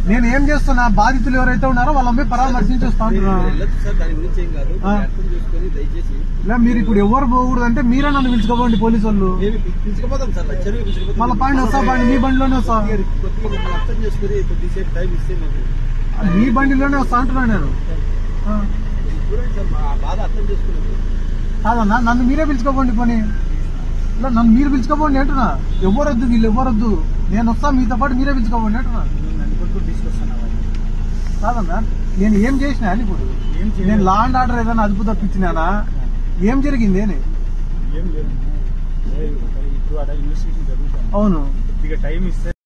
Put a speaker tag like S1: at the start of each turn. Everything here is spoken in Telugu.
S1: నేను ఏం చేస్తున్నా బాధితులు ఎవరైతే ఉన్నారో వాళ్ళ అమ్మాయి పరామర్శించి వస్తా ఉంటున్నా
S2: వెళ్ళొచ్చు సార్ దాని గురించి ఏం కాదు
S1: ఆ.
S2: అర్థం చేసుకొని దయచేసి
S1: ఇలా మీరు ఇప్పుడు ఎవరు పోకూడదు అంటే మీరే నన్ను పిలుచుకోపోండి పోలీసు వాళ్ళు
S2: మేము పిలుచుకుపోతాం సార్ లక్షలు పిలుచుకుపోతాం
S1: మళ్ళీ పాయింట్ వస్తా బండి మీ బండిలోనే వస్తా
S2: కొద్దిగా మమ్మల్ని అర్థం చేసుకుని కొద్దిసేపు టైం ఇస్తే మాకు
S1: మీ బండిలోనే వస్తా అంటున్నా నేను ఆ.
S2: చూడండి సార్ మా బాధ అర్థం చేసుకున్నాం
S1: కాదన్నా నన్ను మీరే పిలుచుకోపోండి పని ఇలా నన్ను మీరు పిలుచుకోపోండి అంటున్నా ఎవరొద్దు వీళ్ళు ఎవరొద్దు నేను వస్తా మీతో పాటు మీరే పిలుచుకోపోండి అంటున్నా కాదన్నా నేను ఏం చేసినా అని ఇప్పుడు
S3: ఏం చేయలేదు.
S1: నేను లా అండ్ ఆర్డర్ ఏదైనా అదుపు తప్పించినానా ఏం జరిగింది అని
S3: ఏం లేదు ఇప్పుడు అక్కడ ఇన్వెస్టిగేషన్ జరుగుతుంది
S1: అవును
S3: కొద్దిగా టైం ఇస్తే